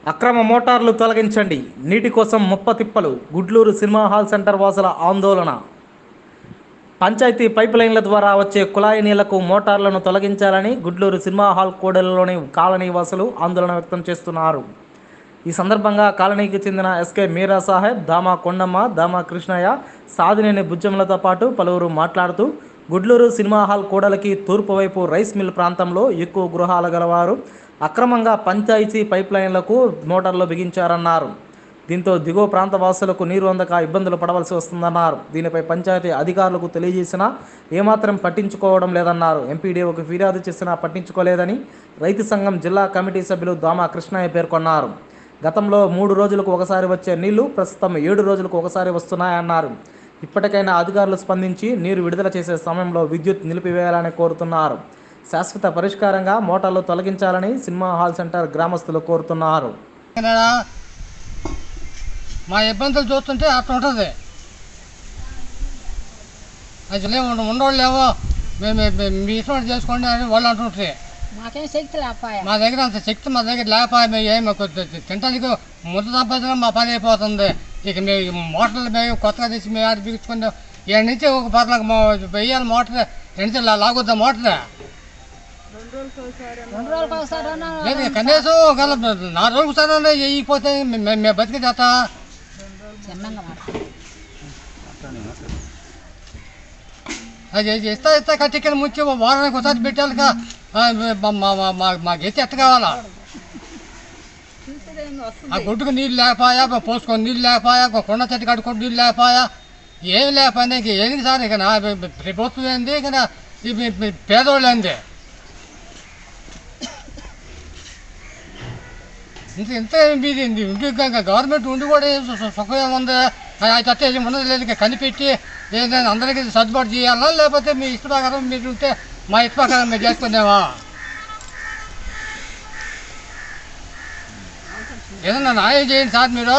అక్రమ మోటార్లు తొలగించండి నీటి కోసం ముప్ప తిప్పలు గుడ్లూరు సినిమా హాల్ సెంటర్ వాసుల ఆందోళన పంచాయతీ పైప్ లైన్ల ద్వారా వచ్చే కుళాయి నీళ్లకు మోటార్లను తొలగించాలని గుడ్లూరు సినిమా హాల్ కూడలిలోని కాలనీ వాసులు ఆందోళన వ్యక్తం చేస్తున్నారు ఈ సందర్భంగా కాలనీకి చెందిన ఎస్కే మీరా సాహెబ్ దామా కొండమ్మ దామా కృష్ణయ్య సాదినేని బుజ్జములతో పాటు పలువురు మాట్లాడుతూ గుడ్లూరు సినిమా హాల్ కూడలికి తూర్పు వైపు రైస్ మిల్ ప్రాంతంలో ఎక్కువ గృహాలు గలవారు అక్రమంగా పంచాయతీ పైప్ లైన్లకు మోటార్లు బిగించారన్నారు దీంతో దిగువ ప్రాంత వాసులకు నీరు అందక ఇబ్బందులు పడవలసి వస్తుందన్నారు దీనిపై పంచాయతీ అధికారులకు తెలియజేసినా ఏమాత్రం పట్టించుకోవడం లేదన్నారు ఎంపీడీఓకి ఫిర్యాదు చేసినా పట్టించుకోలేదని రైతు సంఘం జిల్లా కమిటీ సభ్యులు దామా కృష్ణయ్య పేర్కొన్నారు గతంలో మూడు రోజులకు ఒకసారి వచ్చే నీళ్లు ప్రస్తుతం ఏడు రోజులకు ఒకసారి వస్తున్నాయన్నారు ఇప్పటికైనా అధికారులు స్పందించి నీరు విడుదల చేసే సమయంలో విద్యుత్ నిలిపివేయాలని కోరుతున్నారు శాశ్వత పరిష్కారంగా మోటార్లు తొలగించాలని సినిమా హాల్ సెంటర్ గ్రామస్తులు కోరుతున్నారు ఏనాడా? మా ఇబ్బందులు చూస్తుంటే అట్లా ఉంటుంది అది లేవు ఉండవాళ్ళు లేవో మేము మేము మీ ఇష్టం వచ్చినట్టు చేసుకోండి అని వాళ్ళు అంటుంటే మాకేం శక్తి లేపాయ మా దగ్గర అంత శక్తి మా దగ్గర లేకపోయి మేము ఏం మాకు తింటానికి ముద్ద సంపాదించడం మా పని అయిపోతుంది ఇక మేము మోటార్లు మేము కొత్తగా తెచ్చి మేము ఆడ బిగించుకుని ఏడు నుంచి ఒక పర్లకు మా వెయ్యాలి మోటార్ రెండు లాగొద్దా మోటార్ రెండు రోజులకు ఒకసారి అన్నా లేదు కనీసం గల నాలుగు రోజులు సరే వేయకపోతే మేము మేము బతికి చేస్తా చిన్నంగా మాట అది ఇస్తా ఇస్తా కట్టికలు ముంచి వారానికి ఒకసారి పెట్టాలి కా- ఆ, మా- మా- మా- మా- మాకు ఎత్తి ఎత్త కావాలా ఆ గుడ్డుకు నీళ్ళు లేకపోయా మా పోసుకొని నీళ్ళు లేకపోయా ఒక కొండ చెట్టు కట్టుకొని నీళ్ళు లేకపోయా ఏమి లేకపోయినా ఇంక ఏంది సార్ ఇక నా ప్రభుత్వం ఏంది ఇక నా- ఈ మీ- మీ పేదోళ్ళు ఏంది ఇంత ఇంత మీది ఇంటి గవర్నమెంట్ ఉండి కూడా ఏం సు- సు- సుఖం ఏముంది అది చెత్త ఏం ఉన్నది లేదు ఇక కనిపెట్టి ఏదైనా అందరికీ సర్దుబాటు చేయాలా లేకపోతే మీ ఇష్ట ప్రకారం మీరు ఉంటే మా ఇష్ట ప్రకారం మీరు చేసుకునేవా ఏదన్నా న్యాయం చేయండి సార్ మీరు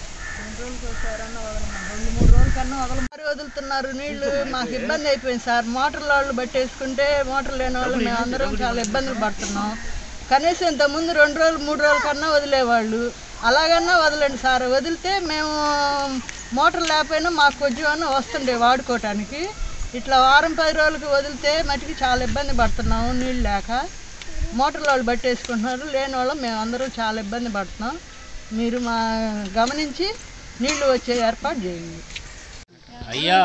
మరి వదులుతున్నారు నీళ్లు మాకు ఇబ్బంది అయిపోయింది సార్ మోటార్ల వాళ్ళు పట్టేసుకుంటే మోటార్ లేని వాళ్ళు మేము అందరం చాలా ఇబ్బందులు పడుతున్నాం కనీసం ఇంతకుముందు రెండు రోజులు మూడు రోజుల కన్నా వదిలేవాళ్ళు అలాగన్నా వదలండి సార్ వదిలితే మేము మోటార్ లేకపోయినా మాకు కొంచెం అన్నా వస్తుండే వాడుకోవటానికి ఇట్లా వారం పది రోజులకి వదిలితే మటుకి చాలా ఇబ్బంది పడుతున్నాము నీళ్ళు లేక మోటార్ల వాళ్ళు పట్టేసుకుంటున్నారు లేని వాళ్ళు మేము అందరం చాలా ఇబ్బంది పడుతున్నాం మీరు మా గమనించి నీళ్లు వచ్చే ఏర్పాటు చేయండి అయ్యా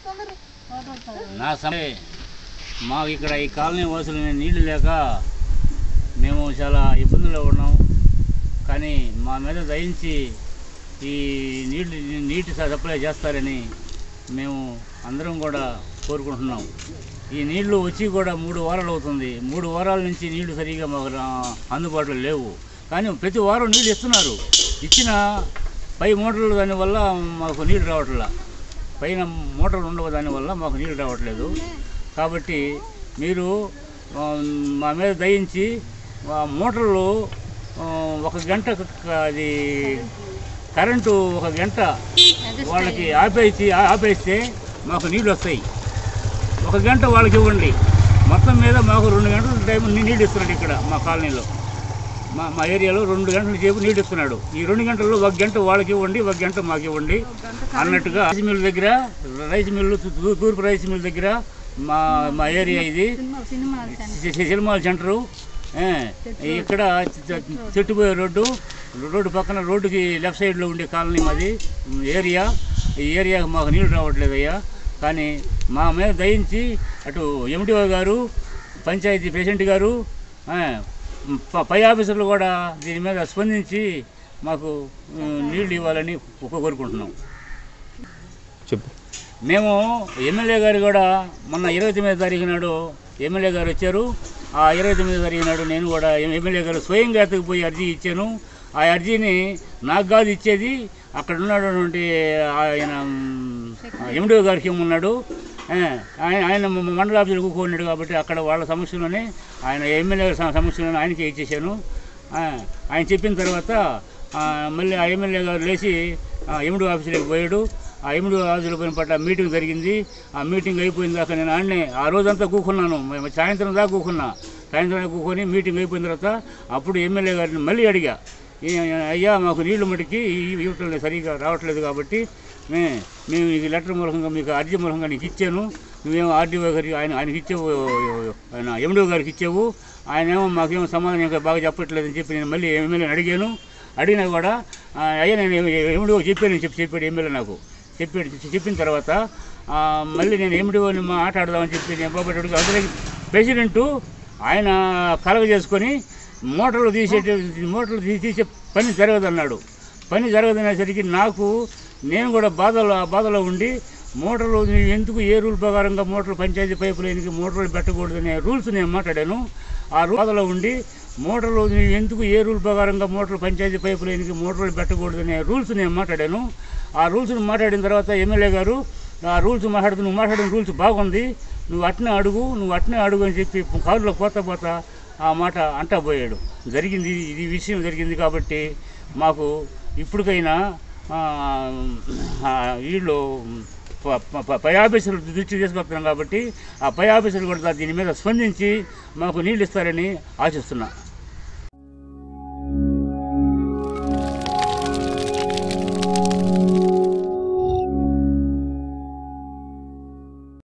నా సమయ మాకు ఇక్కడ ఈ కాలనీ వాసులు నీళ్లు లేక మేము చాలా ఇబ్బందుల్లో ఉన్నాం కానీ మా మీద దయించి ఈ నీళ్ళు నీటి సప్లై చేస్తారని మేము అందరం కూడా కోరుకుంటున్నాం ఈ నీళ్లు వచ్చి కూడా మూడు వారాలు అవుతుంది మూడు వారాల నుంచి నీళ్లు సరిగా మాకు రా- అందుబాటులో లేవు కానీ ప్రతి వారం నీళ్ళు ఇస్తున్నారు ఇచ్చిన పై మోటార్లు దానివల్ల మాకు నీళ్ళు రావట్లా పైన మోటార్లు ఉండవు దానివల్ల మాకు నీళ్ళు రావట్లేదు కాబట్టి మీరు ఆ, మా మీద దయించి ఆ మోటార్లు ఆ, ఒక గంట క- అది కరెంటు ఒక గంట వాళ్ళకి ఆపేసి ఆపేస్తే మాకు నీళ్ళు వస్తాయి ఒక గంట వాళ్ళకి ఇవ్వండి మొత్తం మీద మాకు రెండు గంటల టైం నీ- నీళ్ళు ఇస్తున్నాడు ఇక్కడ మా కాలనీలో మా మా ఏరియాలో రెండు గంటల సేపు నీళ్ళు ఇస్తున్నాడు ఈ రెండు గంటల్లో ఒక గంట వాళ్ళకి ఇవ్వండి ఒక గంట మాకు ఇవ్వండి అన్నట్టుగా రైస్ మిల్ దగ్గర రైస్ మిల్లు తూ- తూ- తూర్పు రైస్ మిల్ దగ్గర మా మా ఏరియా ఇది సి- సినిమాల సెంటరు ఏ, ఇక్కడ చె- చెట్టుపోయే రోడ్డు రోడ్డు పక్కన రోడ్డుకి లెఫ్ట్ సైడ్లో ఉండే కాలనీ మాది ఏరియా ఈ ఏరియాకి మాకు నీళ్ళు రావట్లేదు అయ్యా కానీ మా మీద దయించి అటు ఎండిఓ గారు పంచాయతీ ప్రెసిడెంట్ గారు ఆ, ప- పై ఆఫీసర్లు కూడా దీని మీద స్పందించి మాకు ఉమ్, నీళ్లు ఇవ్వాలని కోరుకుంటున్నాం చెప్పు మేము ఎమ్మెల్యే గారు కూడా మొన్న ఇరవై తొమ్మిదో తారీఖు నాడు ఎమ్మెల్యే గారు వచ్చారు ఆ ఇరవై తొమ్మిదో తారీఖు నాడు నేను కూడా ఎమ్- ఎమ్మెల్యే గారు స్వయంగా ఎత్తకపోయి అర్జీ ఇచ్చాను ఆ అర్జీని నాకు కాదు ఇచ్చేది అక్కడ ఉన్నటువంటి ఆయన ఎండిఓ గారికి ఉన్నాడు ఆ, ఆయన ఆయన మ- మండల ఆఫీసులో కూర్చున్నాడు కాబట్టి అక్కడ వాళ్ళ సమస్యలోనే ఆయన ఎమ్మెల్యే గారి సమ- సమస్యలోనే ఆయనకే ఇచ్చేసాను ఆ, ఆయన చెప్పిన తర్వాత ఆ, మళ్ళీ ఆ ఎమ్మెల్యే గారు లేచి ఎండిఓ ఆఫీసులోకి పోయాడు ఆ ఎనిమిది ఆఫీసులో పోయిన పట్ల మీటింగ్ జరిగింది ఆ మీటింగ్ అయిపోయిన దాకా నేను ఆడనే ఆ రోజంతా కూకున్నాను మ- సాయంత్రం దాకా కూకున్నా సాయంత్రం దాకా కూకొని మీటింగ్ అయిపోయిన తర్వాత అప్పుడు ఎమ్మెల్యే గారిని మళ్ళీ అడిగా ఈ- అయ్యా మాకు నీళ్లు మటుకి ఈ- ఇవ్వటం లేదు, సరిగా రావట్లేదు కాబట్టి మే మేము ఈ లెటర్ మూలకంగా మీకు అర్జీ మూలకంగా నీకు ఇచ్చాను నువ్వేమో ఆర్డీఓ గారికి ఆయన ఆయనకి ఇచ్చావు ఆయన ఎండిఓ గారికి ఇచ్చావు ఆయన ఏమో మాకేమో సమాధానం ఇంకా బాగా చెప్పట్లేదని చెప్పి నేను మళ్ళీ ఎమ్మెల్యేని అడిగాను అడిగినా కూడా ఆ, అయ్యా నేను ఎండిఓ చెప్పాను చెప్పి చెప్పాడు ఎమ్మెల్యే నాకు చెప్పాడు చెప్పిన తర్వాత ఆ, మళ్ళీ నేను ఎండిఓని మాట్లాడదామని చెప్పి నేను బాబు అందులో ప్రెసిడెంటు ఆయన కలగ చేసుకొని మోటార్లు తీసే మోటార్లు తీ- తీసే పని జరగదన్నాడు పని జరగదనేసరికి నాకు నేను కూడా బాధలో ఆ బాధలో ఉండి మోటార్లు నువ్వు ఎందుకు ఏ రూల్ ప్రకారంగా మోటార్లు పంచాయతీ పైపు లైన్కి మోటార్లు పెట్టకూడదనే రూల్స్ నేను మాట్లాడాను ఆ రూ- బాధలో ఉండి మోటార్లు నువ్వు ఎందుకు ఏ రూల్ ప్రకారంగా మోటార్లు పంచాయతీ పైపు లైన్కి మోటార్లు పెట్టకూడదనే రూల్స్ నేను మాట్లాడాను ఆ రూల్స్ని మాట్లాడిన తర్వాత ఎమ్మెల్యే గారు ఆ రూల్స్ మాట్లాడుతూ నువ్వు మాట్లాడిన రూల్స్ బాగుంది నువ్వు అట్నే అడుగు నువ్వు అట్నే అడుగు అని చెప్పి కారులో పోతా పోతా ఆ మాట అంటా పోయాడు జరిగింది ఇది విషయం జరిగింది కాబట్టి మాకు ఇప్పటికైనా ఆ, ఆ, వీళ్ళు ప- ప- పై ఆఫీసర్లు దృష్టి తీసుకొస్తున్నాం కాబట్టి ఆ పై ఆఫీసర్లు కూడా దీని మీద స్పందించి మాకు నీళ్ళు ఇస్తారని ఆశిస్తున్నా